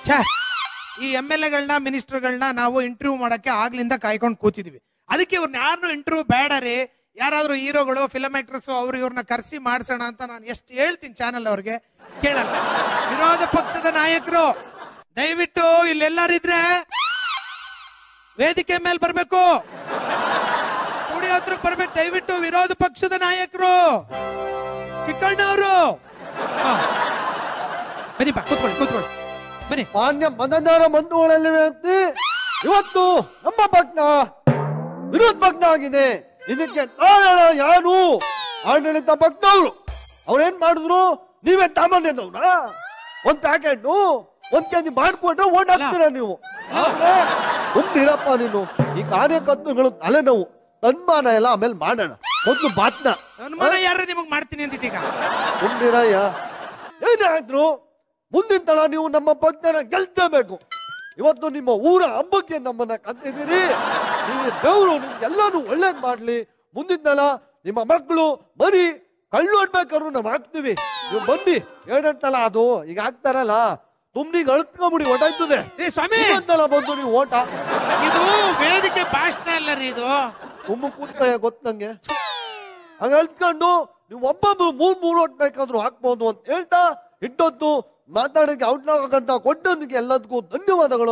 ಛೇ ಈ M L ಎಗಳನ್ನ ಮಿನಿಸ್ಟರ್ಗಳನ್ನ ನಾವು ಇಂಟರ್ವ್ಯೂ ಮಾಡಕ್ಕೆ ಆಗ್ಲಿಂದ ಕಾಯ್ಕೊಂಡು ಕೂತಿದ್ವಿ ಅದಕ್ಕೆ ಇವ್ರನ್ನ ಯಾರನ್ನು ಇಂಟರ್ವ್ಯೂ ಬೇಡ ರೀ ಯಾರಾದ್ರೂ ಹೀರೋಗಳು ಫಿಲಮ್ ಆಕ್ಟ್ರಸ್ ಅವ್ರು ಇವ್ರನ್ನ ಕರ್ಸಿ ಮಾಡ್ಸೋಣ ಅಂತ ನಾನು ಎಷ್ಟು ಹೇಳ್ತೀನಿ ಚಾನಲ್ ಅವ್ರಿಗೆ ಕೇಳಲ್ಲ ವಿರೋಧ ಪಕ್ಷದ ನಾಯಕರು ದಯವಿಟ್ಟು ಇಲ್ಲೆಲ್ಲರಿದ್ರೆ ವೇದಿಕೆ ಮೇಲೆ ಬರ್ಬೇಕು ಸ್ಟುಡಿಯೋ ಹತ್ರ ಬರ್ಬೇಕು ದಯವಿಟ್ಟು ವಿರೋಧ ಪಕ್ಷದ ನಾಯಕರು ಚಿಕ್ಕಣ್ಣವರು ಹಾ. ಬನ್ನಿ ಬಾ ಕೂತ್ಕೊಳ್ಳಿ ಕೂತ್ಕೊಳ್ಳಿ ಬನ್ನಿ ಮಾನ್ಯ ಮತದಾರ ಬಂಧುಗಳಲ್ಲಿ ವಿನಂತಿ ಇವತ್ತು ನಮ್ಮ ಪಕ್ಷ ವಿರೋಧ ಪಕ್ಷ ಆಗಿದೆ ಇದಕ್ಕೆ ಕಾರಣ ಯಾರು ಆಡಳಿತ ಪಕ್ಷದವರು ಅವ್ರೇನ್ ಮಾಡಿದ್ರು ನೀವೇ ಸಾಮಾನ್ಯದವ್ರ ಒಂದ್ ಪ್ಯಾಕೆಟ್ ಒಂದ್ ಕೆಜಿ ಮಾಡ್ಕೊಟ್ರೆ ಓಟ್ ಹಾಕ್ತೀರ ನೀವು ಆದ್ರೆ ಮುಂದಿರಪ್ಪ ನೀನು ಈ ಕಾರ್ಯಕರ್ತರುಗಳು ತಲೆನೋವು ಸನ್ಮಾನ ಎಲ್ಲ ಆಮೇಲೆ ಮಾಡೋಣ ಒಂದು ಬಾತ್ನ ಅನುಮಾನ ಯಾರು ನಿಮಗ್ ಮಾಡ್ತೀನಿ ಅಂದಿದ್ದೀಗ ಮುಂದಿರಯ್ಯ ಏನೇ ಆದ್ರು ಮುಂದಿನ ತಳ ನೀವು ನಮ್ಮ ಪಕ್ಷನ ಗೆಲ್ತಬೇಕು ಇವತ್ತು ನಿಮ್ಮ ಊರ ಹಬ್ಬಕ್ಕೆ ನಮ್ಮನ್ನ ಕತ್ತಿದ್ದೀರಿ ನೀವು ದೇವರು ನಿಮ್ಗೆಲ್ಲಾನು ಒಳ್ಳೇದ್ ಮಾಡ್ಲಿ ಮುಂದಿನ ತಲ ನಿಮ್ಮ ಮಕ್ಕಳು ಬರೀ ಕಳ್ಳು ಹೊಡ್ಬೇಕಾದ್ರು ನಾವು ಹಾಕ್ತಿವಿ ನೀವು ಬನ್ನಿ ಎರಡೆರಡು ತಲ ಅದು ಈಗ ಹಾಕ್ತಾರಲ್ಲ ತುಮ್ನಿಗೆ ಅಳ್ತ್ಕೊಂಬಿಡಿ ಹೊಟ್ಟಾಯ್ತದೆ ಏ ಸ್ವಾಮಿ ಇನ್ನೊಂದ್ಸಲ ಬಂದು ನೀವು ಓಟ ಇದು ವೇದಿಕೆ ಭಾಷಣ ಅಲ್ಲ ರೀ ಇದು ತುಂಬ ಕೂತ್ಕಯ್ಯ ಗೊತ್ತು ನಂಗೆ ಹಂಗ ಹೇಳ್ಕೊಂಡು ನೀವು ಒಬ್ಬೊಬ್ರು ಮೂರ್ ಮೂರ್ ಓಟ್ ಬೇಕಾದ್ರೂ ಹಾಕ್ಬೋದು ಅಂತ ಹೇಳ್ತಾ ಇಟ್ಟೊತ್ತು ಮಾತಾಡಕ್ಕೆ ಔಟ್ಲಾಕ್ ಅಂತ ಕೊಟ್ಟೊಂದಿಗೆ ಎಲ್ಲದಕ್ಕೂ ಧನ್ಯವಾದಗಳು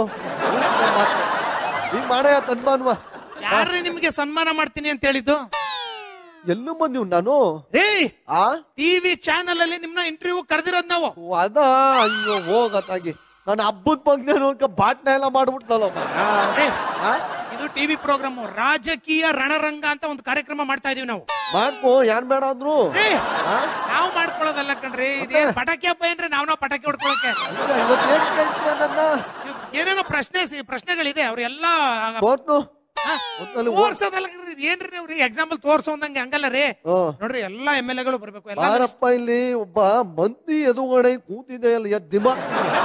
ನೀವ್ ಮಾಡಯ್ಯ ತನ್ಮಾನ್ವ ಯಾರೇ ನಿಮ್ಗೆ ಸನ್ಮಾನ ಮಾಡ್ತೀನಿ ಅಂತ ಹೇಳಿದ್ದು ಎಲ್ಲೂ ಬಂದಿವ್ ನಾನು ರೇ ಆ ಟಿವಿ ಚಾನಲ್ ಅಲ್ಲಿ ನಿಮ್ನ ಇಂಟರ್ವ್ಯೂ ಕರೆದಿರೋದ್ ನಾವು ಓ, ಅದ ಅಯ್ಯೋ ಹೋಗತ್ತಾಗಿ ನಾನು ಹಬ್ಬದ ಬಗ್ಗೆ ನೋಡ್ಕ ಬಾಟ್ನ ಎಲ್ಲ ಮಾಡ್ಬಿಟ್ನಲ್ಲ ರೇ, ಇದು ಟಿವಿ ಪ್ರೋಗ್ರಾಮ್ ರಾಜಕೀಯ ರಣರಂಗ ಅಂತ ಒಂದು ಕಾರ್ಯಕ್ರಮ ಮಾಡ್ತಾ ಇದೀವಿ ನಾವು ಮಾಡ್ಕೋ ಯಾರ್ ಬೇಡ ಅಂದ್ರು ರೇ, ಆ? ನಾವು ಮಾಡ್ಕೊಳ್ಳೋದಲ್ಲ ಕಣ್ರಿ ಇದೇನ್ ಪಟಾಕಿ ಹಬ್ಬ ಏನ್ರಿ ನಾವ್ ನಾವು ಪಟಾಕಿ ಹೊಡ್ಕೊಳಕ್ಕೆ ಇಲ್ಲ, ಇವತ್ತು ಏನ್ ಕೇಳ್ತೀಯ ನನ್ನ ಇವ್ ಏನೇನೋ ಪ್ರಶ್ನೆ ಸಿ- ಪ್ರಶ್ನೆಗಳಿದೆ ಅವ್ರೆಲ್ಲ ಓಟ್ನು ಹಾ, ಒಟ್ನಲ್ಲಿ ಓಟ್ ತೋರ್ಸೋದಲ್ಲ ಕಣ್ರಿ ಇದ್ ಏನ್ರಿ ನೀವು ರೀ ಎಕ್ಸಾಂಪಲ್ ತೋರ್ಸೋದಂಗೆ ಹಂಗಲ್ಲ ರೀ ಹ್ಮ್. ನೋಡ್ರಿ ಎಲ್ಲಾ ಎಮ್ ಎಲ್ ಎಗಳು ಬರ್ಬೇಕು ಎಲ್ಲ ಬಾರಪ್ಪ ಇಲ್ಲಿ ಒಬ್ಬ ಮಂದಿ ಎದುರುಗಡೆ ಕೂತಿದೆ ಅಲ್ಲ ಎದ್ ದಿಮಾಗ್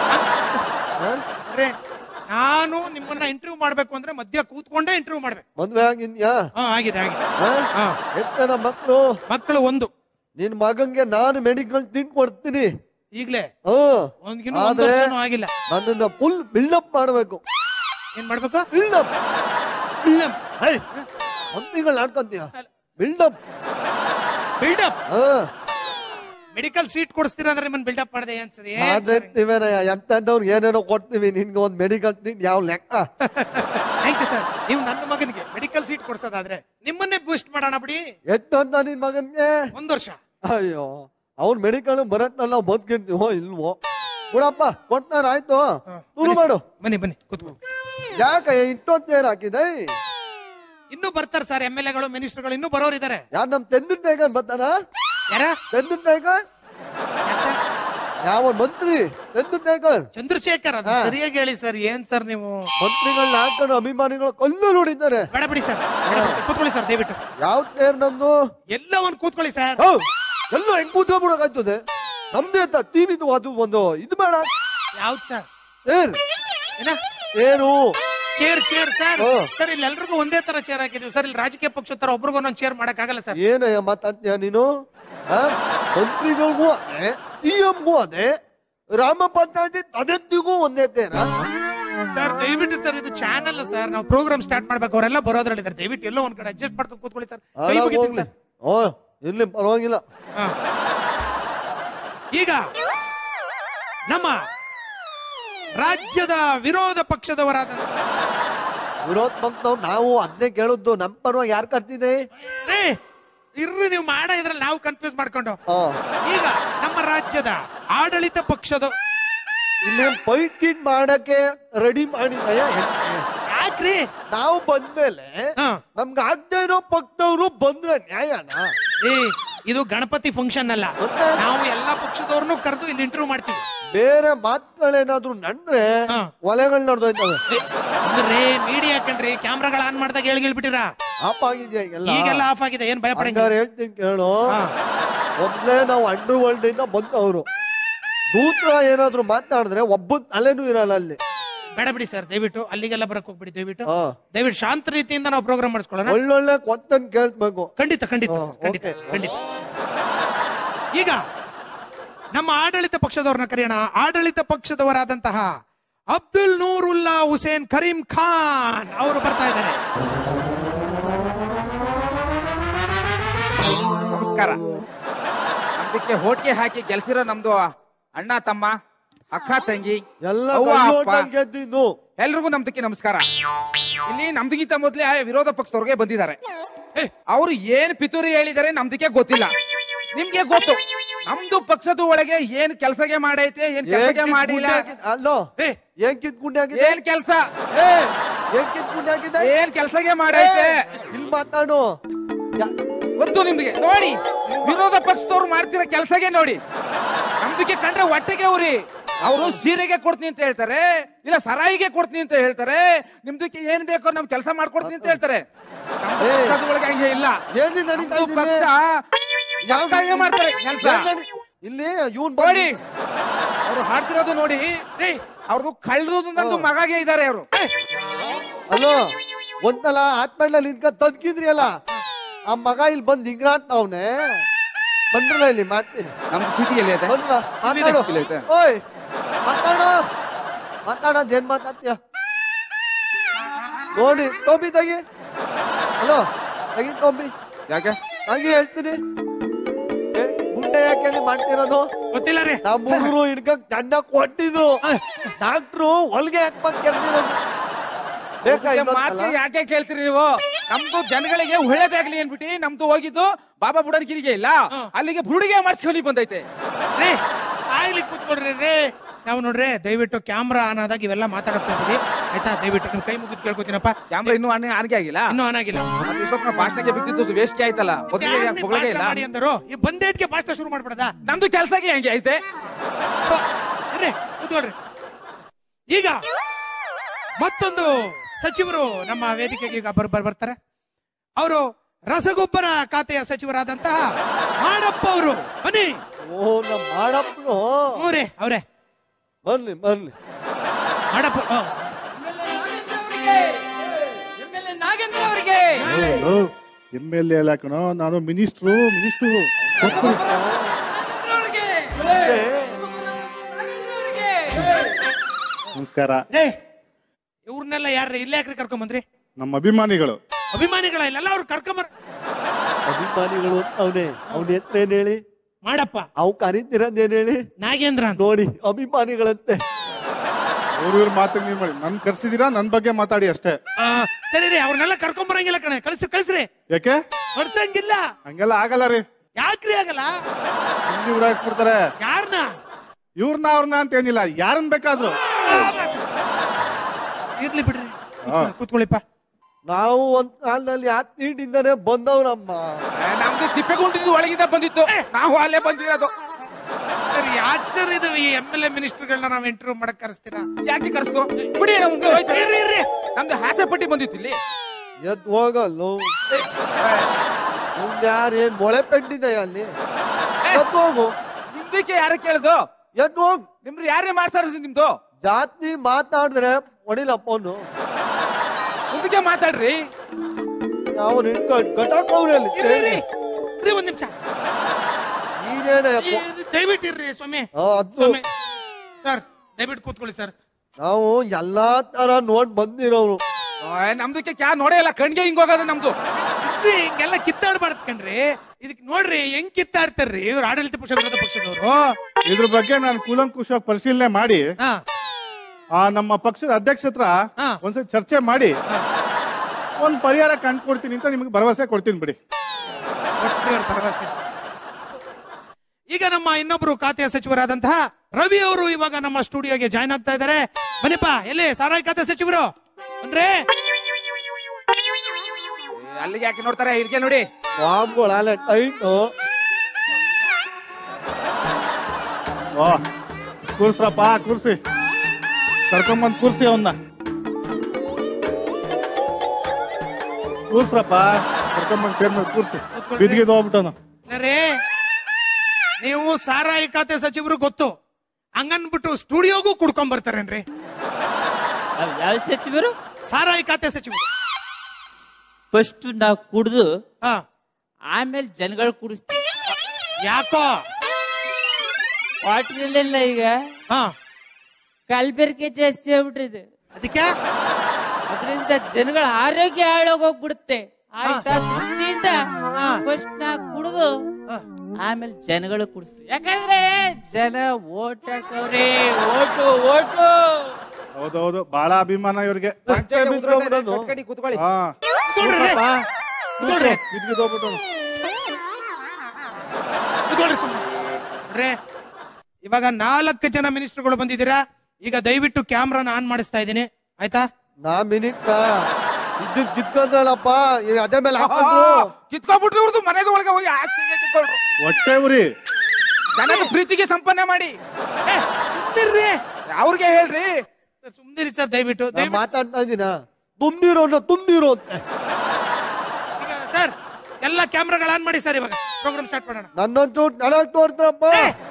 ಹ? ನೋಡ್ರಿ, ನಾನು ನಿಮ್ಮನ್ನ ಇಂಟರ್ವ್ಯೂ ಮಾಡ್ಬೇಕು ಅಂದ್ರೆ ಮಧ್ಯ ಕೂತ್ಕೊಂಡೇ ಇಂಟರ್ವ್ಯೂ ಮಾಡ್ಬೇಕು ಮದ್ವೆ ಆಗಿದ್ಯಾ ಹಾ ಆಗಿದೆ ಆಗಿದೆ ಹ? ಹಾ ಎಷ್ಟನ ಮಕ್ಕಳು ಮಕ್ಕಳು ಒಂದು ನಿನ್ ಮಗಂಗೆ ನಾನು ಮೆಡಿಕಲ್ ತಿಂಡ್ ಕೊಡ್ತೀನಿ ಈಗ್ಲೇ ಹ್ಮ್ ಒಂದ್ಗಿನ್ನೂ ಒಂದ್ ಆದ್ರೆ ವರ್ಷನೂ ಆಗಿಲ್ಲ ನನ್ನನ್ನ ಫುಲ್ ಬಿಲ್ಡಪ್ ಮಾಡ್ಬೇಕು ಏನ್ ಮಾಡ್ಬೇಕು ಬಿಲ್ಡಪ್ ಫಿಲ್ಮ್ ಮಂದಿಗಳು ಆಡ್ಕೊಂತೀಯ ಬಿಲ್ಡಪ್ ಬಿಲ್ಡಪ್ ಹ ಮೆಡಿಕಲ್ ಸೀಟ್ ಕೊಡಿಸ್ತೀರಾ ಅಂದ್ರೆ ನಿಮ್ಮನ್ನ ಬಿಲ್ಡಪ್ ಮಾಡಿದೆ ಏನ್ ಸರಿ ಏನ್ ಸರಿ ಮಾಡಿರ್ತೀವೇನಯ್ಯ ಎಂತವ್ರಿಗೆ ಏನೇನೋ ಕೊಡ್ತೀವಿ ನಿನ್ಗೆ ಒಂದ್ ಮೆಡಿಕಲ್ ತಿಂಡ್ ಯಾವ ಲೆಕ್ಕ ಥ್ಯಾಂಕ್ ಯು ಸರ್ ನೀವು ನನ್ನ ಮಗನಿಗೆ ಮೆಡಿಕಲ್ ಸೀಟ್ ಕೊಡ್ಸೋದಾದ್ರೆ ನಿಮ್ಮನ್ನೇ ಬೂಸ್ಟ್ ಮಾಡೋಣ ಬಿಡಿ ಎಷ್ಟು ಅಂತ ನಿನ್ ಮಗನ್ಗೆ ಒಂದ್ ವರ್ಷ ಅಯ್ಯೋ ಅವ್ನ್ ಮೆಡಿಕಲ್ ಬರತ್ನಲ್ಲ ನಾವು ಬದುಕಿರ್ತೀವೋ ಇಲ್ವೋ ಬಿಡಪ್ಪ ಕೊಡ್ತಾರ ಆಯ್ತು ಹಾ, ಶುರು ಮಾಡು ಬನ್ನಿ ಬನ್ನಿ ಕೂತ್ಕೊ ಯಾಕೆ ಇಷ್ಟೊತ್ತೇರ್ ಹಾಕಿದೆ ಇನ್ನೂ ಬರ್ತಾರೆ ಸರ್ ಎಮ್ ಎಲ್ ಎಗಳು ಮಿನಿಸ್ಟರ್ಗಳು ಇನ್ನೂ ಬರೋರು ಇದಾರೆ ಯಾರ್ ನಮ್ ತೆಂದಿನ ಟೈಗರ್ ಬರ್ತಾನ ಯಾರ ತೆಂದಿನ ಟೈಗರ್ ಯಾವ ಮಂತ್ರಿ ತೆಂದಿನ ಟೈಗರ್ ಚಂದ್ರಶೇಖರ್ ಅದು ಸರಿಯಾಗಿ ಹೇಳಿ ಸರ್ ಏನ್ ಸರ್ ನೀವು ಮಂತ್ರಿಗಳನ್ನ ಹಾಕೊಂಡು ಅಭಿಮಾನಿಗಳು ಕಲ್ಲು ನೋಡಿದ್ದಾರೆ ಬೇಡ ಬಿಡಿ ಸರ್ ಬೇಡ ಬಿಡಿ. ಕೂತ್ಕೊಳ್ಳಿ ಸರ್ ದಯವಿಟ್ಟು ಯಾವ ಟೇರ್ ನಮ್ದು ಎಲ್ಲ ಒಂದ್ ಕೂತ್ಕೊಳ್ಳಿ ಸರ್ ಹೌ ಎಲ್ಲ ಹೆಂಗ್ ಕೂತ್ಕೊಂಡ್ಬಿಡಕಾಯ್ತದೆ ನಮ್ದೇ ಅಂತ ಟಿವಿದು ಅದು ಒಂದು ಇದು ಬೇಡ ಯಾವ್ದು ಸರ್ ಏರ್ ಏನ ಏನು ಚೇರ್ ಚೇರ್ ಸರ್ ಹ್ಮ್. ಸರ್ ಇಲ್ಲಿ ಎಲ್ರಿಗೂ ಒಂದೇ ತರ ಚೇರ್ ಹಾಕಿದ್ವಿ ಸರ್ ಇಲ್ಲಿ ರಾಜಕೀಯ ಪಕ್ಷ ತರ ಒಬ್ರಿಗೂ ಒಂದೊಂದು ಚೇರ್ ಮಾಡಕ್ ಆಗಲ್ಲ ಸರ್ ಏನಯ್ಯ ಮಾತಾಡ್ತೀಯ ನೀನು ಆ? ಮಂತ್ರಿಗಳಿಗೂ ಅದೇ ಸಿಎಂಗೂ ಅದೇ ರಾಮ ಪಂಚಾಯತಿ ಸದಸ್ಯಗೂ ಒಂದೇ ತೇರ ಸರ್ ದಯವಿಟ್ಟು ಸರ್ ಇದು ಚಾನಲ್ ಸರ್ ನಾವು ಪ್ರೋಗ್ರಾಮ್ ಸ್ಟಾರ್ಟ್ ಮಾಡ್ಬೇಕು ಅವರೆಲ್ಲ ಬರೋದ್ರಲ್ಲಿ ಇದ್ದಾರೆ ದಯವಿಟ್ಟು ಎಲ್ಲೋ ಒಂದ್ ಕಡೆ ಅಡ್ಜಸ್ಟ್ ಮಾಡ್ಕೊಂಡು ಕೂತ್ಕೊಳ್ಳಿ ಸರ್ ಕೈ ಮುಗಿತೀನಿ ಸರ್ ಓ ಇರ್ಲಿ ಪರವಾಗಿಲ್ಲ ಹಾ. ಈಗ ನಮ್ಮ ರಾಜ್ಯದ ವಿರೋಧ ಪಕ್ಷದವರಾದ ವಿರೋಧ ಪಕ್ಷದವ್ರು ನಾವು ಅದನ್ನೇ ಕೇಳುದು ನಮ್ ಪರವಾಗಿ ಯಾರು ಕಟ್ತಿದೆ ಏ, ಇರ್ರಿ ನೀವು ಮಾಡ ಇದ್ರಲ್ಲಿ ನಾವು ಕನ್ಫ್ಯೂಸ್ ಮಾಡ್ಕೊಂಡು ಆ, ಈಗ ನಮ್ಮ ರಾಜ್ಯದ ಆಡಳಿತ ಪಕ್ಷದ ಇಲ್ಲಿ ಫೈಟ್ ಗಿಟ್ ಮಾಡಕ್ಕೆ ರೆಡಿ ಮಾಡಿದಯ ಯಾಕ್ರಿ ನಾವು ಬಂದ್ಮೇಲೆ ಹಾ. ನಮ್ಗೆ ಆಗದೆ ಇರೋ ಪಕ್ಷದವ್ರು ಬಂದ್ರೆ ನ್ಯಾಯನ ಏ ಇದು ಗಣಪತಿ ಫಂಕ್ಷನ್ ಅಲ್ಲ ಮತ್ತೆ? ನಾವು ಎಲ್ಲಾ ಪಕ್ಷದವ್ರನ್ನು ಕರೆದು ಇಲ್ಲಿ ಇಂಟರ್ವ್ಯೂ ಮಾಡ್ತೀವಿ ಬೇರೆ ಮಾತುಗಳೇನಾದ್ರೂ ನಂದ್ರೆ ಹಾ. ಒಲೆಗಳು ನಡೆದೋಯ್ತವೆ ಏ, ಅಂದ್ರೆ ಮೀಡಿಯಾ ಕಣ್ರಿ ಕ್ಯಾಮ್ರಾಗಳು ಆನ್ ಮಾಡಿದಾಗ ಹೇಳಿ ಹೇಳ್ಬಿಟ್ಟಿರಾ ಆಪ್ ಆಗಿದ್ಯಾ ಈಗೆಲ್ಲ ಈಗೆಲ್ಲ ಆಫ್ ಆಗಿದೆ ಏನ್ ಭಯ ಪಡಂಗಿಲ್ಲ ಹಂಗಾರೆ ಹೇಳ್ತೀನಿ ಕೇಳು ಹಾ. ಮೊದ್ಲೇ ನಾವು ಅಂಡರ್ ವರ್ಲ್ಡ್ ಇಂದ ಬಂದವರು ದೂತ್ರ ಏನಾದ್ರು ಮಾತಾಡಿದ್ರೆ ಒಬ್ಬ ತಲೆನೂ ಇರಲ್ಲ ಅಲ್ಲಿ ಬೇಡ ಬಿಡಿ ಸರ್ ದಯವಿಟ್ಟು ಅಲ್ಲಿಗೆಲ್ಲ ಬರಕ್ ಹೋಗ್ಬಿಡಿ ದಯವಿಟ್ಟು ಹಾ. ದಯವಿಟ್ಟು ಶಾಂತ ರೀತಿಯಿಂದ ನಾವು ಪ್ರೋಗ್ರಾಮ್ ಮಾಡಿಸ್ಕೊಳ್ಳೋಣ ಒಳ್ಳೊಳ್ಳೆ ಕೊತ್ತನ್ ಕೇಳ್ಬೇಕು ಖಂಡಿತ ಖಂಡಿತ ಹಾ, ಸರ್, ಖಂಡಿತ ಓಕೆ. ಖಂಡಿತ ಈಗ ನಮ್ಮ ಆಡಳಿತ ಪಕ್ಷದವ್ರನ್ನ ಕರೆಯೋಣ ಆಡಳಿತ ಪಕ್ಷದವರಾದಂತಹ ಅಬ್ದುಲ್ ನೂರುಲ್ಲಾ ಹುಸೇನ್ ಕರೀಂ ಖಾನ್ ಅವರು ಬರ್ತಾ ಇದ್ದಾರೆ ನಮಸ್ಕಾರ ನಮ್ದಕ್ಕೆ ಹೋಟ್ಗೆ ಹಾಕಿ ಗೆಲ್ಸಿರೋ ನಮ್ದು ಅಣ್ಣ ತಮ್ಮ ಅಕ್ಕ ತಂಗಿ ಎಲ್ಲ ಅವ್ವ, ಅಪ್ಪ. ಕೈಯೋಟಲ್ಲಿ ಗೆದ್ದಿದ್ದು ಎಲ್ರಿಗೂ ನಮ್ದಕ್ಕೆ ನಮಸ್ಕಾರ ಇಲ್ಲಿ ನಮ್ದಕ್ಕಿಂತ ಮೊದ್ಲೇ ವಿರೋಧ ಪಕ್ಷದವ್ರಿಗೆ ಬಂದಿದ್ದಾರೆ ಅವರು ಏನ್ ಪಿತೂರಿ ಹೇಳಿದ್ದಾರೆ ನಮ್ದಕ್ಕೆ ಗೊತ್ತಿಲ್ಲ ನಿಮ್ಗೆ ಗೊತ್ತು ನಮ್ದು ಪಕ್ಷದ ಒಳಗೆ ಏನ್ ಕೆಲಸಗೆ ಮಾಡೈತೆ ಏನ್ ಕೆಲಸಗೆ ಮಾಡಿಲ್ಲ ಅಲ್ಲೋ ಏ, ಏನ್ ಕಿತ್ಗುಂಡೆ ಆಗಿದೆ ಏನ್ ಕೆಲಸ ಏ, ಏನ್ ಕಿತ್ಗುಂಡೆ ಆಗಿದೆ ಏನ್ ಕೆಲಸಗೆ ಮಾಡೈತೆ ಇಲ್ಲಿ ಮಾತಾಡು ಯಾ- ಗೊತ್ತು ನಿಮ್ಗೆ ನೋಡಿ ವಿರೋಧ ಪಕ್ಷದವ್ರು ಮಾಡ್ತಿರೋ ಕೆಲಸಗೆ ನೋಡಿ ನಮ್ದಕ್ಕೆ ಕಂಡ್ರೆ ಹೊಟ್ಟೆಗೆ ಉರಿ ಅವರು ಸೀರೆಗೆ ಕೊಡ್ತೀನಿ ಅಂತ ಹೇಳ್ತಾರೆ ಇಲ್ಲ ಸರಾಯಿಗೆ ಕೊಡ್ತೀನಿ ಅಂತ ಹೇಳ್ತಾರೆ ನಿಮ್ದಕ್ಕೆ ಏನ್ ಬೇಕೋ ನಮ್ ಕೆಲಸ ಮಾಡ್ಕೊಡ್ತೀನಿ ಅಂತ ಹೇಳ್ತಾರೆ ನಮ್ದು ಏ. ಪಕ್ಷದ ಒಳಗೆ ಹಂಗೆ ಇಲ್ಲ ಏನ್ ನಡೀತಾ ನಮ್ದು ಇದೆ ಪಕ್ಷ ಯಾವ ಮಾಡ್ತಾರೆ ಕೆಲಸ ಏನ್ ನಡಿ- ಇಲ್ಲಿ ಇವನ್ ನೋಡಿ ಅವ್ರು ಹಾಡ್ತಿರೋದು ನೋಡಿ ಅವ್ರದ್ದು ಕಳ್ದು ನಂದು ಮಗಾಗೆ ಇದ್ದಾರೆ ಅವರು ಅಲ್ಲೋ ಒಂದ್ಸಲ ಆತ್ಮಹಳ್ಳಿ ನಿಂತ್ಕ ತದ್ಕಿದ್ರಿ ಅಲ್ಲ ಆ ಮಗ ಇಲ್ಲಿ ಬಂದ್ ಹಿಂಗಾಡ್ತಾವ್ನೆ ಬಂದ್ರಲ್ಲ ಇಲ್ಲಿ ಮಾಡ್ತೀನಿ ನಮ್ದು ಸಿಟಿಯಲ್ಲಿ ಇದೆ ಬಂದ್ರ ಮಾತಾಡು ಇಲ್ಲ ಐತೆ. ಓಯ್ ಮಾತಾಡು ಮಾತಾಡೋದ್ ಏನ್ ಮಾತಾಡ್ತೀಯ ನೋಡಿ ಟೋಬಿ ತೆಗಿ ಹಲೋ ತೆಗಿ ಟೋಬಿ ಯಾಕೆ ತೆಗಿ ಹೇಳ್ತೀನಿ ಏ, ಗುಂಡೆ ಯಾಕೆ ಹೇಳಿ ಮಾಡ್ತಿರೋದು ಗೊತ್ತಿಲ್ಲ ರೀ ನಮ್ಮ ಹುಡುಗರು ಹಿಡ್ಕಕ್ ಚೆನ್ನಾಗ್ ಕೊಟ್ಟಿದ್ದು ಡಾಕ್ಟ್ರು ಒಳಗೆ ಹಾಕ್ಬಂದ್ ಕೆರ್ದಿರೋದು ಬೇಕಾ ಮಾತು ಇನ್ನೊಂದ್ಸಲ? ಯಾಕೆ ಕೇಳ್ತೀರಿ ನೀವು ನಮ್ದು ಜನಗಳಿಗೆ ಒಳ್ಳೇದಾಗ್ಲಿ ಅನ್ಬಿಟ್ಟು ನಮ್ದು ಹೋಗಿದ್ದು ಬಾಬಾ ಬುಡನ್ಗಿರಿಗೆ ಇಲ್ಲ ಅಲ್ಲಿಗೆ ಬುರುಡಿಗೆ ಮಾಡಿಸ್ಕೊಂಡು ಬಂದೈತೆ ರೀ ಆಗ್ಲಿ ಕೂತ್ಕೊಡ್ರಿ ರೀ ನಾವು ನೋಡ್ರಿ ದಯವಿಟ್ಟು ಕ್ಯಾಮ್ರಾ ಆನ್ ಆದಾಗ ಇವೆಲ್ಲ ಮಾತಾಡಕ್ ಹೋಗ್ಬಿಡಿ ಆಯ್ತಾ ದಯವಿಟ್ಟು ನಿಮ್ ಕೈ ಮುಗಿದ್ ಕೇಳ್ಕೊತೀನಪ್ಪ ಕ್ಯಾಮ್ರಾ ಇನ್ನೂ ಆನೆ ಆನ್ಗೆ ಆಗಿಲ್ಲ ಇನ್ನೂ ಆನ್ ಆಗಿಲ್ಲ ಮತ್ತೆ ಇಷ್ಟೊತ್ತಿನ ಭಾಷಣಕ್ಕೆ ಬಿದ್ದಿದ್ದು ವೇಸ್ಟ್ ಆಯ್ತಲ್ಲ ಮೊದಲಿಗೆ ಯಾರ್ನೇ ಹೊಗಳಗೆ ಭಾಷಣ ಇಲ್ಲ ಮಾಡಿ ಅಂದರು ಈ ಬಂದೇಟ್ಗೆ ಭಾಷಣ ಶುರು ಮಾಡ್ಬಿಡದ ನಮ್ದು ಕೆಲ್ಸಕ್ಕೆ ಹೆಂಗೆ ಐತೆ ಇರ್ರಿ ಕೂತ್ಕೊಳ್ರಿ ಈಗ ಮತ್ತೊಂದು ಸಚಿವರು ನಮ್ಮ ವೇದಿಕೆಗೆ ಈಗ ಬರ್ ಬರ್- ಬರ್ತಾರೆ ಅವರು ರಸಗೊಬ್ಬರ ಖಾತೆಯ ಸಚಿವರಾದಂತಹ ಮಾಡಪ್ಪ ಅವರು ಬನ್ನಿ ಓ ನಮ್ಮ ಮಾಡಪ್ಪನು ಹ್ಞೂ ರೀ ಅವರೇ ಬರ್ಲಿ ಬರ್ಲಿ ಮಾಡಪ್ಪ ಹ. ನಾಗೇಂದ್ರ ಅವರಿಗೆ ಎಮ್ ಎಲ್ ಎ ಕಣೋ ನಾನು ಮಿನಿಸ್ಟ್ರು ಮಿನಿಸ್ಟ್ರು ನಮಸ್ಕಾರ ರೇ ಇವ್ರನ್ನೆಲ್ಲ ಯಾರ್ರಿ ಇಲ್ಲೇ ಯಾಕ್ರಿ ಕರ್ಕೊಂಡ್ ಬಂದ್ರಿ ನಮ್ಮ ಅಭಿಮಾನಿಗಳು ಅಭಿಮಾನಿಗಳ ಇಲ್ಲೆಲ್ಲ ಅವ್ರು ಕರ್ಕೊಂಬರ್ ಅಭಿಮಾನಿಗಳು ಅವನೇ ಅವನ ಹೆತ್ರ ಏನ್ ಹೇಳಿ ಮಾಡಪ್ಪ ಅವ್ ಕರೀತಿರಂದ್ ಏನ್ ಹೇಳಿ ನಾಗೇಂದ್ರ ಅಂತ ನೋಡಿ ಅಭಿಮಾನಿಗಳಂತೆ ಅವ್ರ ಇವ್ರ ಮಾತಿಗೆ ನೀವು ಮಾಡಿ ನನ್ ಕರ್ಸಿದೀರಾ ನನ್ ಬಗ್ಗೆ ಮಾತಾಡಿ ಅಷ್ಟೇ ಆ, ಸರಿ ರೀ ಅವ್ರನ್ನೆಲ್ಲ ಕರ್ಕೊಂಡ್ ಬರಂಗಿಲ್ಲ ಕಣೆ ಕಳ್ಸಿ ಕಳ್ಸ್ರಿ ಯಾಕೆ ಹೊಡ್ಸಂಗಿಲ್ಲ ಹಂಗೆಲ್ಲ ಆಗಲ್ಲ ರೀ ಯಾಕ್ರಿ ಆಗಲ್ಲ ಹಿಂದಿ ಉಡಾಯಿಸ್ಬಿಡ್ತಾರೆ ಯಾರನ್ನ ಇವ್ರನ್ನ ಅವ್ರನ್ನ ಅಂತ ಏನಿಲ್ಲ ಯಾರನ್ ಬೇಕಾದ್ರು ಇರ್ಲಿ ಬಿಡ್ರಿ ಹಾ. ಕೂತ್ಕೊಳ್ಳಿಪ್ಪ ನಾವು ಒಂದ್ ಕಾಲದಲ್ಲಿ ಆ ತಿಂಡಿಂದಾನೆ ಬಂದವ್ರಮ್ಮ ನಮ್ದು ತಿಪ್ಪೆಗುಂಡಿದ್ದು ಒಳಗಿಂದ ಬಂದಿತ್ತು ನಾವು ಅಲ್ಲೇ ಬಂದಿರೋದು ಸರಿ ಆಶ್ಚರ್ಯ ಇದು ಈ ಎಂ ಎಲ್ ಎ ಮಿನಿಸ್ಟರ್ಗಳನ್ನ ನಾವ್ ಇಂಟರ್ವ್ಯೂ ಮಾಡಕ್ ಕರೆಸ್ತೀರಾ ಯಾಕೆ ಕರ್ಸ್ತು ಬಿಡಿ ನಮ್ದು ಹೋಯ್ತು. ಇರ್ರಿ ಇರ್ರಿ ನಮ್ದು ಹಾಸೆ ಪಟ್ಟಿ ಬಂದಿತ್ತು ಇಲ್ಲಿ ಎದ್ ಹೋಗಲ್ಲ ಯಾರು ಏನ್ ಮೊಳೆ ಪೆಟ್ಟಿದೆ ಅಲ್ಲಿ ಎದ್ ಹೋಗು ನಿಮ್ದಕ್ಕೆ ಯಾರು ಕೇಳಿದು ಎದ್ ಹೋಗು ನಿಮ್ದು ಯಾರೇ ಮಾಡ್ತಾ ಇರೋದು ನಿಮ್ದು ಜಾತಿ ಮಾತಾಡಿದ್ರೆ ಹೊಡಿಲ್ಲ ಫೋನು ಮುಂದಕ್ಕೆ ಮಾತಾಡ್ರಿ ನಾವು ನಿಂತ್ಕೊಂಡು ಕಟಾಕವ್ರೆ ಅಲ್ಲಿ ಇರ್ರಿ ಇರ್ರಿ ಇರ್ರಿ ಒಂದ್ ನಿಮಿಷ ನೀನೇನೆ ದಯವಿಟ್ಟು ಇರ್ರಿ ಸ್ವಾಮಿ ಆ, ಅದು ಸ್ವಾಮಿ ಸರ್ ದಯವಿಟ್ಟು ಕೂತ್ಕೊಳ್ಳಿ ಸರ್ ನಾವು ಎಲ್ಲಾ ತರ ನೋಡ್ ಬಂದಿರೋರು ಓಯ್, ನಮ್ದಕ್ಕೆ ಕ್ಯಾ ನೋಡೇ ಇಲ್ಲ ಕಣ್ಗೆ ಹಿಂಗ್ ಹೋಗೋದು ನಮ್ದು ಇರ್ರಿ, ಹಿಂಗೆಲ್ಲ ಕಿತ್ತಾಡ್ಬಾರ್ದು ಕಣ್ರಿ ಇದಕ್ ನೋಡ್ರಿ ಹೆಂಗ್ ಕಿತ್ತಾಡ್ತಾರ್ರಿ ಇವ್ರು ಆಡಳಿತ ಪಕ್ಷ ವಿರೋಧ ಪಕ್ಷದವರು ಇದ್ರ ಬಗ್ಗೆ ನಾನು ಕೂಲಂಕುಷವಾಗಿ ಪರಿಶೀಲನೆ ಮಾಡಿ ಹಾ ಆ ನಮ್ಮ ಪಕ್ಷದ ಅಧ್ಯಕ್ಷ ಹತ್ರ ಹಾ. ಒಂದ್ಸರಿ ಚರ್ಚೆ ಮಾಡಿ ಒಂದ್ ಪರಿಹಾರ ಕಂಡ್ಕೊಡ್ತೀನಿ ಅಂತ ನಿಮ್ಗೆ ಭರವಸೆ ಕೊಡ್ತೀನಿ ಬಿಡಿ ಕೊಟ್ರಿ ಅವ್ರ ಭರವಸೆ ಈಗ ನಮ್ಮ ಇನ್ನೊಬ್ರು ಖಾತೆಯ ಸಚಿವರಾದಂತಹ ರವಿ ಅವರು ಇವಾಗ ನಮ್ಮ ಸ್ಟುಡಿಯೋಗೆ ಜಾಯ್ನ್ ಆಗ್ತಾ ಇದ್ದಾರೆ ಬನ್ನಿಪ್ಪ ಎಲ್ಲಿ ಸಾರಾಯಿ ಖಾತೆ ಸಚಿವರು ಅಂದ್ರೆ ಅಲ್ಲಿಗೆ ಯಾಕೆ ನೋಡ್ತಾರೆ ಇರ್ಗೆ ನೋಡಿ ಬಾಂಬ್ಗಳು ಅಲ್ಲ ಟೈಟು ಓ ಕೂರ್ಸ್ರಪ್ಪ ಕೂರ್ಸಿ ಕರ್ಕೊಂಬಂದ್ ಕೂರ್ಸಿ ಅವನ್ನ ಕೂರ್ಸ್ರಪ್ಪ ಕರ್ಕೊಂಬಂದ್ ಚೇರ್ ಮೇಲೆ ಕೂರ್ಸಿ ಬಿದ್ಗಿದ್ ಹೋಗ್ಬಿಟ್ಟವನು ರೇ ನೀವು ಸಾರಾಯಿ ಖಾತೆ ಸಚಿವರು ಗೊತ್ತು ಹಂಗನ್ಬಿಟ್ಟು ಸ್ಟುಡಿಯೋಗೂ ಕುಡ್ಕೊಂಡ್ ಬರ್ತಾರೇನ್ರಿ ಯಾವ ಸಚಿವರು ಸಾರಾಯಿ ಖಾತೆ ಸಚಿವರು ಫಸ್ಟ್ ನಾವು ಕುಡ್ದು ಹಾ ಆಮೇಲೆ ಜನಗಳು ಕುಡಿಸ್ತೀವಿ ಯಾಕೋ ಕ್ವಾರ್ಟರ್ಲೆಲ್ಲ ಈಗ ಹಾ ಕಲ್ಬೆರಕೆ ಜಾಸ್ತಿ ಆಗ್ಬಿಟ್ಟಿದೆ ಅದಕ್ಕೆ ಅದರಿಂದ ಜನಗಳ ಆರೋಗ್ಯ ಹಾಳಾಗೋಗ್ಬಿಡುತ್ತೆ ಆಯ್ತಾ ದೃಷ್ಟಿಯಿಂದ ಹಾ. ಫಸ್ಟ್ ನಾ ಕುಡಿದು ಹಾ. ಆಮೇಲೆ ಜನಗಳು ಕುಡಿಸ್ತೀವಿ ಯಾಕಂದ್ರೆ ಜನ ಓಟ್ ಹಾಕವ್ರೆ ಓಟು ಓಟು ಹೌದೌದು ಬಹಳ ಅಭಿಮಾನ ಇವ್ರಿಗೆ ಪಂಚಾಯ್ತಿ ಮಿತ್ರ ಉದ್ರೋಟ ಇದೆ, ಬಿಡೋದು. ಕಟ್ಕಡಿ, ಕೂತ್ಕೊಳ್ಳಿ ಹಾ ಕೂತ್ಕೊಳ್ರಿ. ಕೂತ್ಕೊಳ್ರಿ. ಬಿದ್ದಿದ್ದೋಗ್ಬಿಟ್ಟು ಕೂತ್ಕೊಳ್ರಿ ಸುಮ್ನೆ. ನೋಡ್ರಿ, ಇವಾಗ ನಾಲ್ಕು ಜನ ಮಿನಿಸ್ಟರ್ಗಳು ಬಂದಿದ್ದೀರಾ ಈಗ ದಯವಿಟ್ಟು ಕ್ಯಾಮ್ರಾನ ಆನ್ ಮಾಡಿಸ್ತಾ ಇದ್ದೀನಿ ಆಯ್ತಾ ನಾ ಮಿನಿಟ್ ಇದ್ದು ಕಿತ್ಕೊಂಡ್ರಲ್ಲಪ್ಪ ಈಗ ಅದೇ ಮೇಲೆ ಹಾಕೊಂಡ್ರು ಕಿತ್ಕೊಂಡ್ಬಿಟ್ರು ಇವ್ರದ್ದು ಮನೆದ ಒಳಗೆ ಹೋಗಿ ಆಸ್ತಿಗೆ ಕಿತ್ಕೊಂಡ್ರು ಹೊಟ್ಟೆ ಉರಿ ಜನದ ಪ್ರೀತಿಗೆ ಸಂಪನ್ನ ಮಾಡಿ ಏ, ಸುಮ್ನಿರ್ರಿ ಅವ್ರಿಗೆ ಹೇಳ್ರಿ ಸರ್, ಸುಮ್ನಿರಿ ಸರ್ ದಯವಿಟ್ಟು ನಾ ದಯವಿಟ್ಟು ಮಾತಾಡ್ತಾ ಇದ್ದೀನ ತುಂಬಿರೋ ತುಂಬಿರೋ ಅಂತ ಈಗ ಸರ್ ಎಲ್ಲ ಕ್ಯಾಮ್ರಾಗಳು ಆನ್ ಮಾಡಿ ಸರ್ ಇವಾಗ ಪ್ರೋಗ್ರಾಮ್ ಸ್ಟಾರ್ಟ್ ಮಾಡೋಣ ನನ್ನೊಂಚೂರು ನನಗ್ ತೋರ್ತಾರಪ್ಪ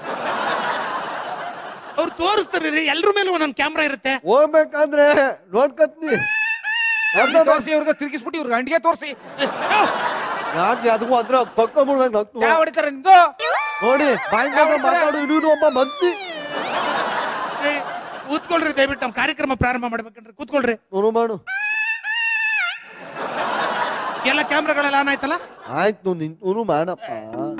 ಅವ್ರು ತೋರಿಸ್ತಾರೆ ರೀ ಎಲ್ರ ಮೇಲೂ ಒಂದೊಂದು ಕ್ಯಾಮ್ರಾ ಇರುತ್ತೆ ಹೋಗ್ಬೇಕಂದ್ರೆ ನೋಡ್ಕತ್ನಿ ತೋರಿಸಿ ಇವ್ರಿಗೆ ತಿರುಗಿಸ್ಬಿಟ್ಟು ಇವ್ರಿಗೆ ಅಂಡಿಗೆ ತೋರಿಸಿ ಯಾಕೆ ಅದಕ್ಕೂ ಅದ್ರ ಕಕ್ಕೊಂಡ್ಬಿಡ್ಬೇಕು ನಗ್ತು ಯಾವ ಹೊಡಿತಾರೆ ನಿಮ್ದು ನೋಡಿ ಬಾಯಿ ಮಾತಾಡು ಇನ್ನೂ ಒಬ್ಬ ಮಂದಿ ಏ, ಕೂತ್ಕೊಳ್ರಿ ದಯವಿಟ್ಟು ನಮ್ಮ ಕಾರ್ಯಕ್ರಮ ಪ್ರಾರಂಭ ಮಾಡ್ಬೇಕಂದ್ರೆ ಕೂತ್ಕೊಳ್ರಿ ನೋಡು ಮಾಡು ಎಲ್ಲ ಕ್ಯಾಮ್ರಾಗಳೆಲ್ಲ ಆನ್ ಆಯ್ತಲ್ಲ ಆಯ್ತು ನಿಂತು ಮಾಡಪ್ಪ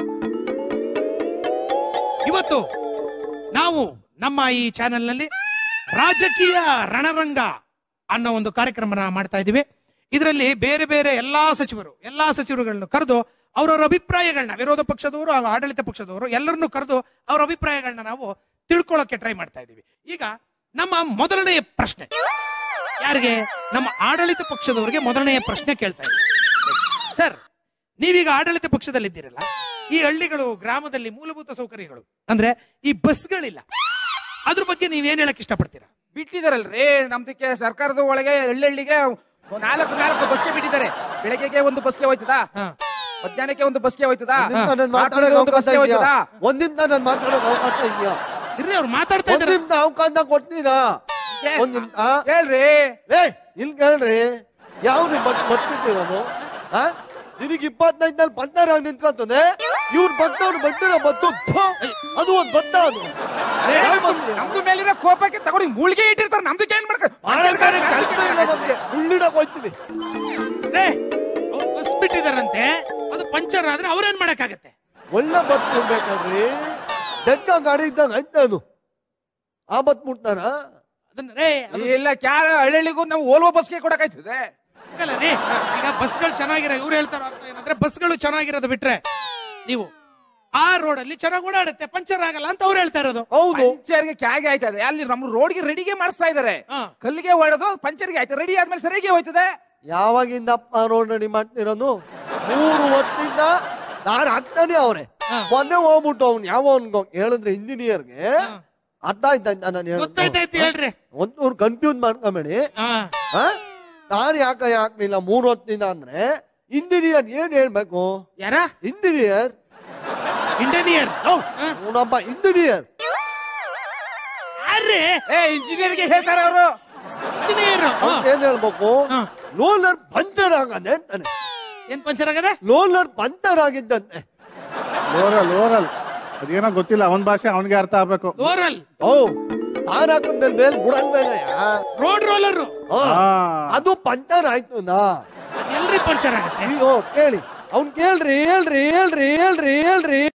ಇವತ್ತು ನಾವು ನಮ್ಮ ಈ ಚಾನೆಲ್ ನಲ್ಲಿ ರಾಜಕೀಯ ರಣರಂಗ ಅನ್ನೋ ಒಂದು ಕಾರ್ಯಕ್ರಮನ ಮಾಡ್ತಾ ಇದೀವಿ ಇದರಲ್ಲಿ ಬೇರೆ ಬೇರೆ ಎಲ್ಲಾ ಸಚಿವರು ಎಲ್ಲಾ ಸಚಿವರುಗಳನ್ನು ಕರೆದು ಅವರವರ ಅಭಿಪ್ರಾಯಗಳನ್ನ ವಿರೋಧ ಪಕ್ಷದವರು ಹಾಗೂ ಆಡಳಿತ ಪಕ್ಷದವರು ಎಲ್ಲರನ್ನೂ ಕರೆದು ಅವರ ಅಭಿಪ್ರಾಯಗಳನ್ನ ನಾವು ತಿಳ್ಕೊಳ್ಳೋಕೆ ಟ್ರೈ ಮಾಡ್ತಾ ಇದೀವಿ ಈಗ ನಮ್ಮ ಮೊದಲನೆಯ ಪ್ರಶ್ನೆ ಯಾರಿಗೆ ನಮ್ಮ ಆಡಳಿತ ಪಕ್ಷದವರಿಗೆ ಮೊದಲನೆಯ ಪ್ರಶ್ನೆ ಕೇಳ್ತಾ ಇದ್ದೀವಿ ಸರ್ ನೀವೀಗ ಆಡಳಿತ ಪಕ್ಷದಲ್ಲಿದ್ದೀರಲ್ಲ ಈ ಹಳ್ಳಿಗಳು ಗ್ರಾಮದಲ್ಲಿ ಮೂಲಭೂತ ಸೌಕರ್ಯಗಳು ಅಂದ್ರೆ ಈ ಬಸ್ಗಳಿಲ್ಲ ಅದ್ರ ಬಗ್ಗೆ ನೀವೇನ್ ಹೇಳಕ್ ಇಷ್ಟಪಡ್ತೀರಾ ಬಿಟ್ಟಿದಾರಲ್ರಿ ನಮ್ದಕ್ಕೆ ಸರ್ಕಾರದ ಒಳಗೆ ಹಳ್ಳಿಗೆ ನಾಲ್ಕು ನಾಲ್ಕು ಬಸ್ಗೆ ಬಿಟ್ಟಿದ್ದಾರೆ ಬೆಳಗ್ಗೆಗೆ ಒಂದು ಬಸ್ಗೆ ಹೋಯ್ತದ ಹಾ. ಮಧ್ಯಾಹ್ನಕ್ಕೆ ಒಂದು ಬಸ್ಗೆ ಹೋಯ್ತದ ಒಂದ್ ನಿಮಿಷ ನನ್ ಮಾತಾಡೋಕೆ ರಾತ್ರಿಗೆ ಒಂದು ಅವಕಾಶ ಬಸ್ಗೆ ಇದೆಯಾ ಹೋಯ್ತದ ಒಂದ್ ನಿಮಿಷ ನನ್ ಮಾತಾಡೋಕೆ ಅವಕಾಶ ಇದೆಯಾ ಇರ್ರಿ ಅವ್ರು ಮಾತಾಡ್ತಾ ಒಂದ್ ಇದ್ದಾರೆ ನಿಮಿಷ ಅವಕಾಶ ಕೊಡ್ತೀರಾ ಒಂದ್ ನಿಮಿಷ ಹೇಳ್ರಿ ಏ ಇಲ್ಲಿ ಕೇಳ್ರಿ ಯಾವ ಬಟ್ ಬತ್ತಿರೋದು ಆ ನಿನಗೆ ಇಪ್ಪತ್ತೈದಲ್ಲಿ ಬಂದಾರಾಗ ನಿಂತ್ಕೊಂತಾನೆ ಇವ್ರು ಬಂದವ್ರು ಬಂದಿರೋ ಬತ್ತು ಫು, ಅದು ಒಂದ್ ಬತ್ತ ಅದು ಯಾವ ಬಂತು? ನಮ್ದು ಮೇಲಿರೋ ಕೋಪಕ್ಕೆ ತಗೊಂಡು ಮುಳ್ಗೆ ಇಟ್ಟಿರ್ತಾರೆ ನಮ್ದಕ್ಕೆ ಏನ್ ಮಾಡ್ತಾರೆ ಮಾಡಬೇಕಾದ್ರೆ ಕೆಲ್ಸ ಇಲ್ಲ ನಮ್ಗೆ ಉಳ್ಳಿಡಕ್ ಹೋಯ್ತೀವಿ ಏ, ಅವ್ರು ಬಸ್ ಬಿಟ್ಟಿದಾರಂತೆ ಅದು ಪಂಚರ್ ಆದ್ರೆ ಅವ್ರೇನ್ ಮಾಡಕ್ಕಾಗತ್ತೆ ಒಳ್ಳೆ ಬತ್ ಕೊಡ್ಬೇಕಲ್ರಿ ದಡ್ಡ ಗಾಡಿ ಇದ್ದಾಗ ಐತ ಅದು ಆ ಬತ್ ಮುಟ್ತಾರ ಅದನ್ನ ರೇ ಅದು ಇಲ್ಲ ಕ್ಯಾರ ಹಳ್ಳಿಗೂ ನಾವು ಓಲ್ವೋ ಬಸ್ಗೆ ಕೊಡಕಾಯ್ತದೆ ಹಂಗಲ್ಲ ರೀ ಈಗ ಬಸ್ಗಳು ಚೆನ್ನಾಗಿರೋ ಇವ್ರು ಹೇಳ್ತಾರ ಅರ್ಥ ಏನಂದ್ರೆ ಬಸ್ಗಳು ಚೆನ್ನಾಗಿರೋದು ಬಿಟ್ರೆ ನೀವು ಆ ರೋಡ್ ಅಲ್ಲಿ ಚೆನ್ನಾಗಿ ಓಡಾಡುತ್ತೆ ಪಂಚರ್ ಆಗಲ್ಲ ಅಂತ ಅವ್ರು ಹೇಳ್ತಾ ಇರೋದು ಹೌದು ಪಂಚರ್ಗೆ ಕ್ಯಾಗೆ ಆಯ್ತದೆ ಅಲ್ಲಿ ನಮ್ಮ ರೋಡ್ಗೆ ರೆಡಿಗೆ ಮಾಡಿಸ್ತಾ ಇದಾರೆ ಹಾ. ಕಲ್ಲಿಗೆ ಹೊಡೆದು ಪಂಚರ್ಗೆ ಆಯ್ತು ರೆಡಿ ಆದ್ಮೇಲೆ ಸರಿಯಾಗಿ ಹೋಯ್ತದೆ ಯಾವಾಗಿಂದಪ್ಪ ರೋಡ್ ರೆಡಿ ಮಾಡ್ತಿರೋನು ಮೂರು ಹೊತ್ತಿಂದ ನಾನು ಹಾಕ್ತಾನೆ ಅವ್ರೆ ಹಾ. ಮೊನ್ನೆ ಹೋಗ್ಬಿಟ್ಟು ಅವ್ನು ಯಾವ ಅವ್ನ್ಗೋ ಹೇಳಿದ್ರೆ ಇಂಜಿನಿಯರ್ಗೆ ಅರ್ಥ ಆಯ್ತಾ ನಾನು ಗೊತ್ತಾಯ್ತಾಯ್ತು ಹೇಳ್ರಿ ಒಂದೂರು ಕನ್ಫ್ಯೂಸ್ ಮಾಡ್ಕೊಂಬೇಡಿ ಹಾ ಆ? ನಾನ್ ಯಾಕ ಯಾಕಲಿಲ್ಲ ಮೂರು ಹೊತ್ತಿಂದ ಅಂದ್ರೆ ಇಂಜಿನಿಯರ್ ಏನ್ ಹೇಳ್ಬೇಕು ಯಾರ ಇಂಜಿನಿಯರ್ ಇಂಡಿಯನ್ ನೋಡಪ್ಪ ಇಂಜಿನಿಯರ್ ಯಾರ್ರಿ ಏ ಇಂಜಿನಿಯರ್ಗೆ ಹೇಳ್ತಾರೆ ಅವರು ಇಂಜಿನಿಯರ್ ಏನ್ ಹೇಳ್ಬೇಕು ಹಾ. ಲೋಲರ್ ಪಂಚರ್ ಆಗದೆ ಅಂತಾನೆ ಏನ್ ಪಂಚರ್ ಆಗದೆ ಲೋಲರ್ ಪಂಚರ್ ಆಗಿದ್ದಂತೆ ಲೋರಲ್ ಲೋರಲ್ ಅದೇನೋ ಗೊತ್ತಿಲ್ಲ ಅವನ್ ಭಾಷೆ ಅವನಿಗೆ ಅರ್ಥ ಆಗ್ಬೇಕು ಓರಲ್ ಓ ತಾರ್ ಹಾಕಿದ್ಮೇಲೆ ಮೇಲೆ ಬುಡಲ್ವೇನಯ್ಯ ರೋಡ್ ರೋಲರ್ ಹಾ. ಹಾ. ಅದು ಪಂಚರ್ ಆಯ್ತು ನಾ ಎಲ್ರಿ ಪಂಚರ್ ಆಗತ್ತೆ ಅಯ್ಯೋ ಕೇಳಿ ಅವ್ನ್ ಕೇಳ್ರಿ ಹೇಳ್ರಿ ಹೇಳ್ರಿ ಹೇಳ್ರಿ ಹೇಳ್ರಿ